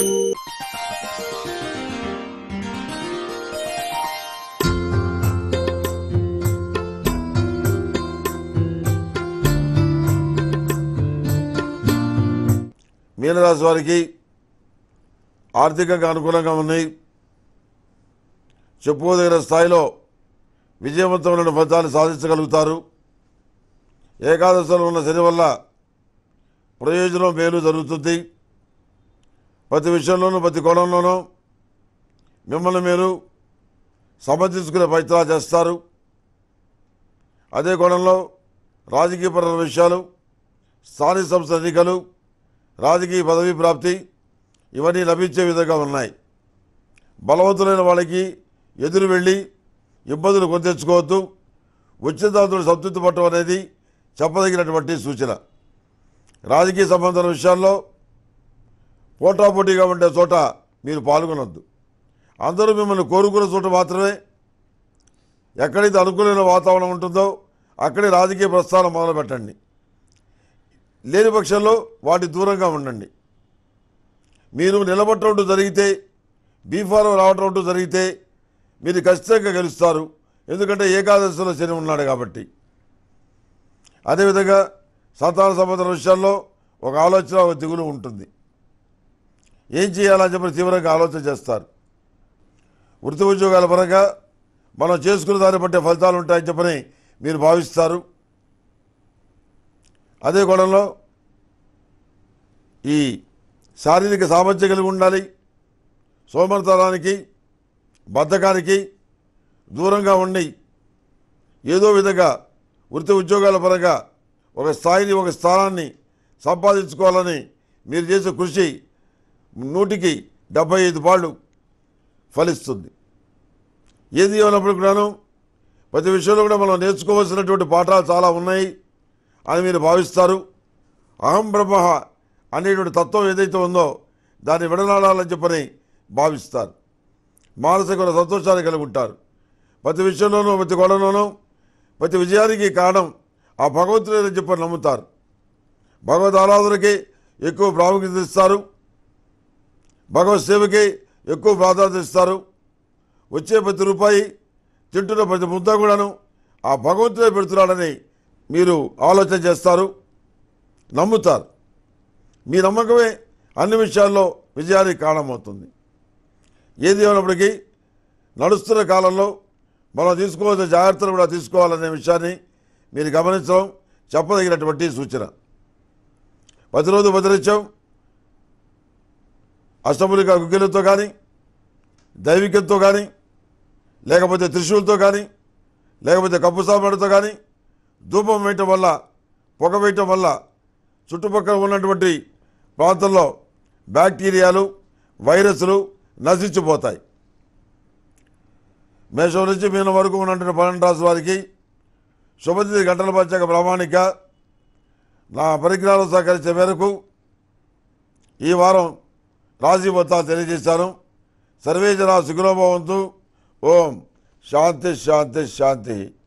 మీనరాశి వారికి ఆర్థికంగా అనుకూలంగా ఉన్నాయి చెప్పుకోదగిన స్థాయిలో విజయవంతమైన ఫలితాలు సాధించగలుగుతారు ఏకాదశిలో ఉన్న శని వల్ల ప్రయోజనం మేలు జరుగుతుంది ప్రతి విషయంలోనూ ప్రతి కోణంలోనూ మిమ్మల్ని మీరు సమర్థించుకునే ప్రయత్నాలు చేస్తారు అదే కోణంలో రాజకీయపరమైన విషయాలు స్థానిక సంస్థ ఎన్నికలు రాజకీయ పదవీ ప్రాప్తి ఇవన్నీ లభించే విధంగా ఉన్నాయి బలవంతులైన వాళ్ళకి ఎదురు వెళ్ళి ఇబ్బందులు కొని తెచ్చుకోవద్దు ఉచితాంతులు సంతృప్తి పట్టడం అనేది చెప్పదగినటువంటి సూచన రాజకీయ సంబంధాల విషయాల్లో పోటాపోటీగా ఉండే చోట మీరు పాల్గొనొద్దు అందరూ మిమ్మల్ని కోరుకున్న చోట మాత్రమే ఎక్కడైతే అనుకూలమైన వాతావరణం ఉంటుందో అక్కడే రాజకీయ ప్రస్థానం మొదలు పెట్టండి లేని పక్షంలో వాటి దూరంగా ఉండండి మీరు నిలబట్టడం జరిగితే బీఫారం రావటం జరిగితే మీరు ఖచ్చితంగా గెలుస్తారు ఎందుకంటే ఏకాదశిలో శని ఉన్నాడు కాబట్టి అదేవిధంగా సంతాన సంబంధం విషయాల్లో ఒక ఆలోచన ఒక దిగులు ఉంటుంది ఏం చేయాలని చెప్పి తీవ్రంగా ఆలోచన చేస్తారు వృత్తి ఉద్యోగాల పరంగా మనం చేసుకున్న దాన్ని బట్టే ఫలితాలు ఉంటాయని చెప్పని మీరు భావిస్తారు అదే కోణంలో ఈ శారీరక సామర్థ్యం కలిగి ఉండాలి సోమర్తనానికి బద్ధకానికి దూరంగా ఉండి ఏదో విధంగా వృత్తి ఉద్యోగాల పరంగా ఒక స్థాయిని ఒక స్థానాన్ని సంపాదించుకోవాలని మీరు చేసే కృషి నూటికి డెబ్బై ఐదు పాళ్ళు ఫలిస్తుంది ఏది ఏమైనప్పుడు కూడాను ప్రతి విషయంలో కూడా మనం నేర్చుకోవాల్సినటువంటి పాఠాలు చాలా ఉన్నాయి అని మీరు భావిస్తారు అహం బ్రహ్మ అనేటువంటి తత్వం ఏదైతే ఉందో దాన్ని విడనాడాలని చెప్పని భావిస్తారు మానసిక సంతోషాన్ని కలిగి ఉంటారు ప్రతి విషయంలోనూ ప్రతి గొడవలోనూ ప్రతి విజయానికి కారణం ఆ భగవంతుడని చెప్పని నమ్ముతారు భగవద్ ఆరాధనకి ఎక్కువ ప్రాముఖ్యత ఇస్తారు భగవత్ సేవకి ఎక్కువ ప్రాధాన్యత ఇస్తారు వచ్చే ప్రతి రూపాయి తింటున్న ప్రతి ముద్ద కూడాను ఆ భగవంతుడే పెడుతున్నాడని మీరు ఆలోచన చేస్తారు నమ్ముతారు మీ నమ్మకమే అన్ని విషయాల్లో విజయానికి కారణమవుతుంది ఏది ఏమైనప్పటికీ నడుస్తున్న కాలంలో మనం తీసుకోవాల్సిన జాగ్రత్తలు కూడా తీసుకోవాలనే విషయాన్ని మీరు గమనించడం చెప్పదగినటువంటి సూచన ప్రతిరోజు ప్రతినిత్యం అష్టములిక గుగ్గిలతో కానీ దైవికంతో కానీ లేకపోతే త్రిశూలతో కానీ లేకపోతే కప్పు సాంబ్రాడితో కానీ ధూపం వేయటం వల్ల పొగ వేయటం వల్ల చుట్టుపక్కల ఉన్నటువంటి ప్రాంతంలో బ్యాక్టీరియాలు వైరస్లు నశించిపోతాయి మేషం నుంచి మీన వరకు ఉన్నటువంటి పన్నెండు రాశి వారికి శుభతిథి గంటల పంచాక ప్రామాణిక నా పరిజ్ఞానం సహకరించే మేరకు ఈ వారం రాజీ మొత్తాలు తెలియజేశాను సర్వే జన సుఖినోభవంతు ఓం శాంతి శాంతి శాంతి